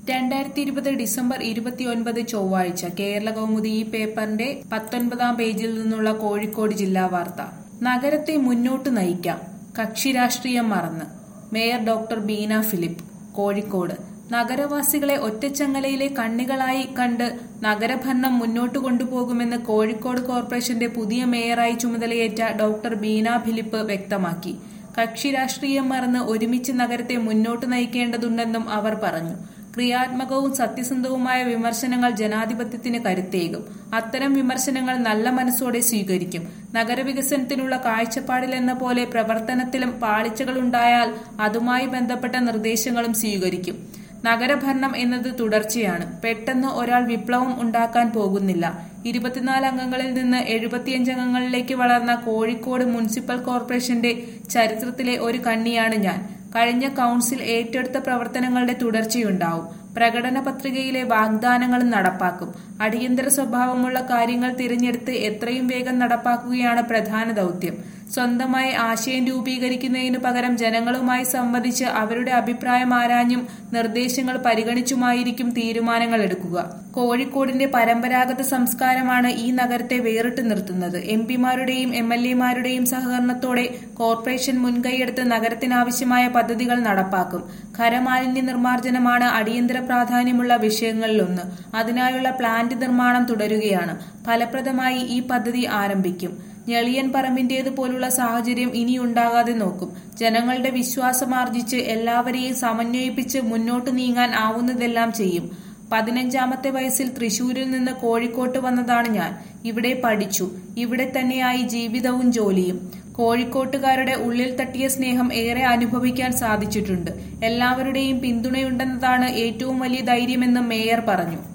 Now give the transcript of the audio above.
രണ്ടായിരത്തി ഇരുപത് ഡിസംബർ ഇരുപത്തിയൊൻപത് ചൊവ്വാഴ്ച കേരള കൗമുദി ഈ പേപ്പറിന്റെ പത്തൊൻപതാം പേജിൽ നിന്നുള്ള കോഴിക്കോട് ജില്ലാ വാർത്ത നഗരത്തെ മുന്നോട്ട് നയിക്കാം കക്ഷി രാഷ്ട്രീയം മറന്ന് mayor doctor Beena Philip Kozhikode നഗരവാസികളെ ഒറ്റച്ചങ്ങലയിലെ കണ്ണികളായി കണ്ട് നഗരഭരണം മുന്നോട്ട് കൊണ്ടുപോകുമെന്ന് കോഴിക്കോട് കോർപ്പറേഷന്റെ പുതിയ മേയറായി ചുമതലയേറ്റ ഡോക്ടർ ബീന ഫിലിപ്പ് വ്യക്തമാക്കി കക്ഷി രാഷ്ട്രീയം മറന്ന് ഒരുമിച്ച് നഗരത്തെ മുന്നോട്ട് നയിക്കേണ്ടതുണ്ടെന്നും അവർ പറഞ്ഞു ക്രിയാത്മകവും സത്യസന്ധവുമായ വിമർശനങ്ങൾ ജനാധിപത്യത്തിന് കരുത്തേകും അത്തരം വിമർശനങ്ങൾ നല്ല മനസ്സോടെ സ്വീകരിക്കും നഗരവികസനത്തിനുള്ള കാഴ്ചപ്പാടിലെന്ന പോലെ പ്രവർത്തനത്തിലും പാളിച്ചകളുണ്ടായാൽ അതുമായി ബന്ധപ്പെട്ട നിർദ്ദേശങ്ങളും സ്വീകരിക്കും നഗരഭരണം എന്നത് തുടർച്ചയാണ് പെട്ടെന്ന് ഒരാൾ വിപ്ലവം ഉണ്ടാക്കാൻ പോകുന്നില്ല ഇരുപത്തിനാല് അംഗങ്ങളിൽ നിന്ന് എഴുപത്തിയഞ്ച് അംഗങ്ങളിലേക്ക് വളർന്ന കോഴിക്കോട് മുനിസിപ്പൽ കോർപ്പറേഷന്റെ ചരിത്രത്തിലെ ഒരു കണ്ണിയാണ് ഞാൻ കഴിഞ്ഞ കൌൺസിൽ ഏറ്റെടുത്ത പ്രവർത്തനങ്ങളുടെ തുടർച്ചയുണ്ടാവും പ്രകടന പത്രികയിലെ വാഗ്ദാനങ്ങളും നടപ്പാക്കും അടിയന്തര സ്വഭാവമുള്ള കാര്യങ്ങൾ തിരഞ്ഞെടുത്ത് എത്രയും വേഗം നടപ്പാക്കുകയാണ് പ്രധാന ദൗത്യം സ്വന്തമായി ആശയം രൂപീകരിക്കുന്നതിനു പകരം ജനങ്ങളുമായി സംവദിച്ച് അവരുടെ അഭിപ്രായം ആരാഞ്ഞും നിർദ്ദേശങ്ങൾ പരിഗണിച്ചുമായിരിക്കും തീരുമാനങ്ങൾ എടുക്കുക കോഴിക്കോടിന്റെ പരമ്പരാഗത സംസ്കാരമാണ് ഈ നഗരത്തെ വേറിട്ട് നിർത്തുന്നത് എം പിമാരുടെയും എം എൽ എമാരുടെയും സഹകരണത്തോടെ കോർപ്പറേഷൻ മുൻകൈയെടുത്ത് നഗരത്തിനാവശ്യമായ പദ്ധതികൾ നടപ്പാക്കും ഖരമാലിന്യ നിർമ്മാർജ്ജനമാണ് അടിയന്തര പ്രാധാന്യമുള്ള വിഷയങ്ങളിലൊന്ന് അതിനായുള്ള പ്ലാന്റ് നിർമ്മാണം തുടരുകയാണ് ഫലപ്രദമായി ഈ പദ്ധതി ആരംഭിക്കും ഞെളിയൻ പറമ്പിന്റേത് പോലുള്ള സാഹചര്യം ഇനി ഉണ്ടാകാതെ നോക്കും ജനങ്ങളുടെ വിശ്വാസമാർജിച്ച് എല്ലാവരെയും സമന്വയിപ്പിച്ച് മുന്നോട്ട് നീങ്ങാൻ ആവുന്നതെല്ലാം ചെയ്യും പതിനഞ്ചാമത്തെ വയസ്സിൽ തൃശൂരിൽ നിന്ന് കോഴിക്കോട്ട് വന്നതാണ് ഞാൻ ഇവിടെ പഠിച്ചു ഇവിടെ തന്നെയായി ജീവിതവും ജോലിയും കോഴിക്കോട്ടുകാരുടെ ഉള്ളിൽ തട്ടിയ സ്നേഹം ഏറെ അനുഭവിക്കാൻ സാധിച്ചിട്ടുണ്ട് എല്ലാവരുടെയും പിന്തുണയുണ്ടെന്നതാണ് ഏറ്റവും വലിയ ധൈര്യമെന്നും മേയർ പറഞ്ഞു